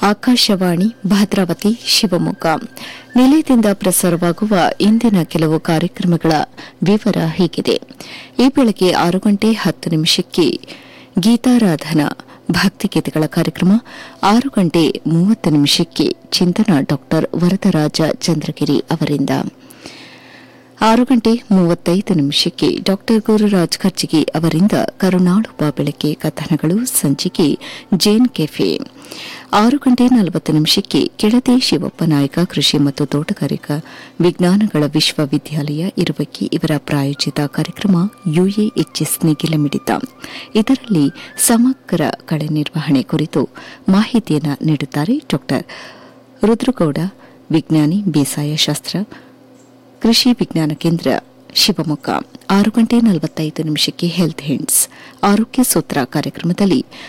ಆಕಾಶವಾಣಿ ಭದ್ರಾವತಿ ಶಿವಮೊಗ್ಗ ನಿಲಯದಿಂದ ಪ್ರಸಾರವಾಗುವ ಇಂದಿನ ಕೆಲವು ಕಾರ್ಯಕ್ರಮಗಳ ವಿವರ ಹೀಗಿದೆ ಈ ಬೆಳಗ್ಗೆ ಆರು ಗಂಟೆ ಹತ್ತು ನಿಮಿಷಕ್ಕೆ ಗೀತಾರಾಧನಾ ಭಕ್ತಿಗೀತೆಗಳ ಕಾರ್ಯಕ್ರಮ ಆರು ಗಂಟೆ ಮೂವತ್ತು ನಿಮಿಷಕ್ಕೆ ಚಿಂತನ ಡಾಕ್ಟರ್ ವರದರಾಜ ಚಂದ್ರಗಿರಿ ಅವರಿಂದ ಆರು ಗಂಟೆ ಮೂವತ್ತೈದು ನಿಮಿಷಕ್ಕೆ ಡಾಕ್ಟರ್ ಗುರುರಾಜ್ ಖರ್ಜಿಗಿ ಅವರಿಂದ ಕರುನಾಳುಬ ಬೆಳಗ್ಗೆ ಕಥನಗಳು ಸಂಚಿಕೆ ಜೇನ್ ಕೆಫೆ ಆರು ಗಂಟೆ ನಲವತ್ತು ನಿಮಿಷಕ್ಕೆ ಕೆಳದಿ ಶಿವಪ್ಪ ನಾಯಕ ಕೃಷಿ ಮತ್ತು ತೋಟಗಾರಿಕಾ ವಿಜ್ಞಾನಗಳ ವಿಶ್ವವಿದ್ಯಾಲಯ ಇರುವಕ್ಕಿ ಇವರ ಪ್ರಾಯೋಜಿತ ಕಾರ್ಯಕ್ರಮ ಯುಎಎಚ್ಎಸ್ ನೇಗಿಲ ಮಿಡಿತ ಇದರಲ್ಲಿ ಸಮಗ್ರ ಕಳೆ ನಿರ್ವಹಣೆ ಕುರಿತು ಮಾಹಿತಿಯನ್ನು ನೀಡುತ್ತಾರೆ ಡಾಕ್ಟರ್ ರುದ್ರಗೌಡ ವಿಜ್ಞಾನಿ ಬೇಸಾಯ ಶಾಸ್ತ್ರ ಕೃಷಿ ವಿಜ್ಞಾನ ಕೇಂದ್ರ ಶಿವಮೊಗ್ಗ ಆರು ಗಂಟೆ ನಲವತ್ತೈದು ನಿಮಿಷಕ್ಕೆ ಹೆಲ್ತ್ ಹಿಂಡ್ಸ್ ಆರೋಗ್ಯ ಸೂತ್ರ ಕಾರ್ಯಕ್ರಮದಲ್ಲಿ